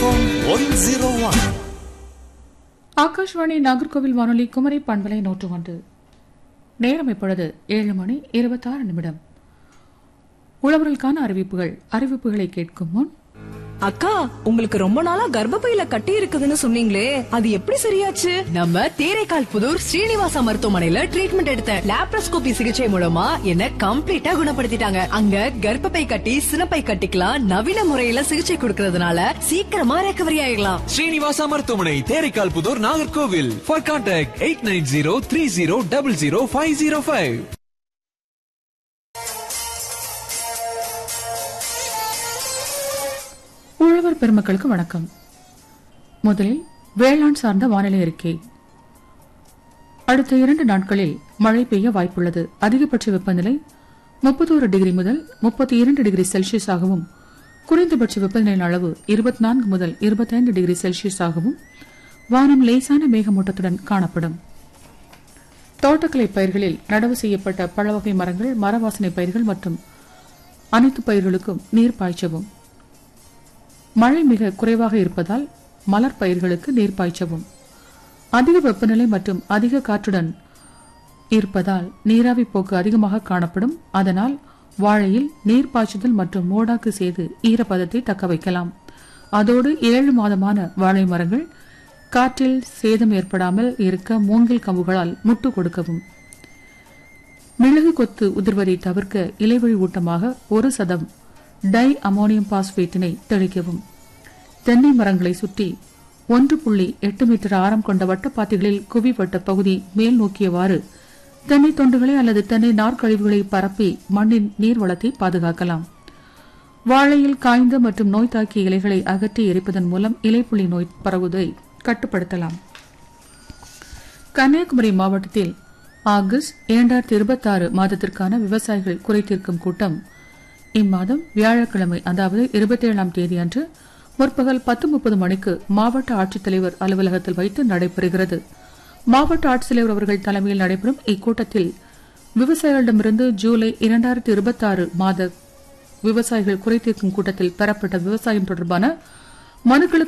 FM one zero one Akashvani Nagercoil வானொலி குமரி பண்பலை நூற்று ஒன்று நேரம் இப்பொழுது ஏழு மணி இருபத்தாறு நிமிடம் உழவர்களுக்கான அறிவிப்புகள் அறிவிப்புகளை கேட்கும் முன் அக்கா உங்களுக்கு ரொம்ப நாளா கர்ப்பப்பையில கட்டி இருக்குதுன்னு சொன்னீங்களே அது எப்படி சரியாச்சு நம்ம தேரைக்கால் புதூர் ஸ்ரீனிவாசா மருத்துவமனையில ட்ரீட்மெண்ட் எடுத்த லாப்ரோஸ்கோபி சிகிச்சை மூலமா என்ன கம்ப்ளீட்டா குணப்படுத்திட்டாங்க அங்க கர்ப்பப்பை கட்டி சினப்பை கட்டிக்கலாம் நவீன முறையில சிகிச்சை கொடுக்கறதுனால சீக்கிரமா ரெக்கவரி ஆயிடலாம் ஸ்ரீனிவாசா மருத்துவமனை Theraikkal Puthur Nagercoil for contact eight nine zero three zero double zero five zero five உழவர் பெருமக்களுக்கு வணக்கம் முதலில் வேளாண் சார்ந்த வானிலை அறிக்கை அடுத்த இரண்டு நாட்களில் மழை பெய்ய வாய்ப்புள்ளது அதிகபட்ச வெப்பநிலை முப்பத்தோரு டிகிரி முதல் முப்பத்தி இரண்டு டிகிரி செல்சியஸாகவும் குறைந்தபட்ச வெப்பநிலையின் அளவு இருபத்தி நான்கு முதல் இருபத்தைந்து டிகிரி செல்சியஸாகவும் வானம் லேசான மேகமூட்டத்துடன் காணப்படும் தோட்டக்கலை பயிர்களில் நடவு செய்யப்பட்ட பழவகை மரங்கள் மரவாசனை பயிர்கள் மற்றும் அனைத்து பயிர்களுக்கும் நீர் பாய்ச்சவும் மழை மிக குறைவாக இருப்பதால் மலர் பயிர்களுக்கு நீர் பாய்ச்சவும் அதிக வெப்பநிலை மற்றும் அதிக காற்றுடன் இருப்பதால் நீராவி போக்கு அதிகமாக காணப்படும் அதனால் வாழையில் நீர் பாய்ச்சுதல் மற்றும் மோடாக்கு செய்து ஈரப்பதத்தை தக்க வைக்கலாம் அதோடு ஏழு மாதமான வாழை மரங்கள் காற்றில் சேதம் ஏற்படாமல் இருக்க மூங்கில் கம்புகளால் முட்டு கொடுக்கவும் மிளகு கொத்து உதிர்வதை தவிர்க்க இலைவழி ஊட்டமாக ஒரு சதம் டை அமோனியம் பாஸ்பேட்டினை தெளிக்கவும் தென்னை மரங்களை சுற்றி ஒன்று புள்ளி எட்டு மீட்டர் ஆரம் கொண்ட வட்டப்பாத்திகளில் குவிவட்ட பகுதி மேல் நோக்கியவாறு தென்னை தொண்டுகளை அல்லது தென்னை நார்க்கழிவுகளை பரப்பி மண்ணின் நீர்வளத்தை பாதுகாக்கலாம் வாழையில் காய்ந்த மற்றும் நோய் தாக்கிய இலைகளை அகற்றி எரிப்பதன் மூலம் இலைப்புள்ளி நோய் பரவுவதை கட்டுப்படுத்தலாம் கன்னியாகுமரி மாவட்டத்தில் ஆகஸ்ட் இரண்டாயிரத்தி இருபத்தாறு மாதத்திற்கான விவசாயிகள் குறைதீர்க்கும் கூட்டம் இம்மாதம் வியாழக்கிழமை அதாவது இருபத்தி ஏழாம் தேதி அன்று முற்பகல் பத்து முப்பது மணிக்கு மாவட்ட ஆட்சித்தலைவர் அலுவலகத்தில் வைத்து நடைபெறுகிறது மாவட்ட ஆட்சித்தலைவர் அவர்கள் தலைமையில் நடைபெறும் இக்கூட்டத்தில் விவசாயிகளிடமிருந்து ஜூலை இரண்டாயிரத்தி இருபத்தாறு மாத விவசாயிகள் குறைதீர்க்கும் கூட்டத்தில் பெறப்பட்ட விவசாயம் தொடர்பான மனுக்களுக்கு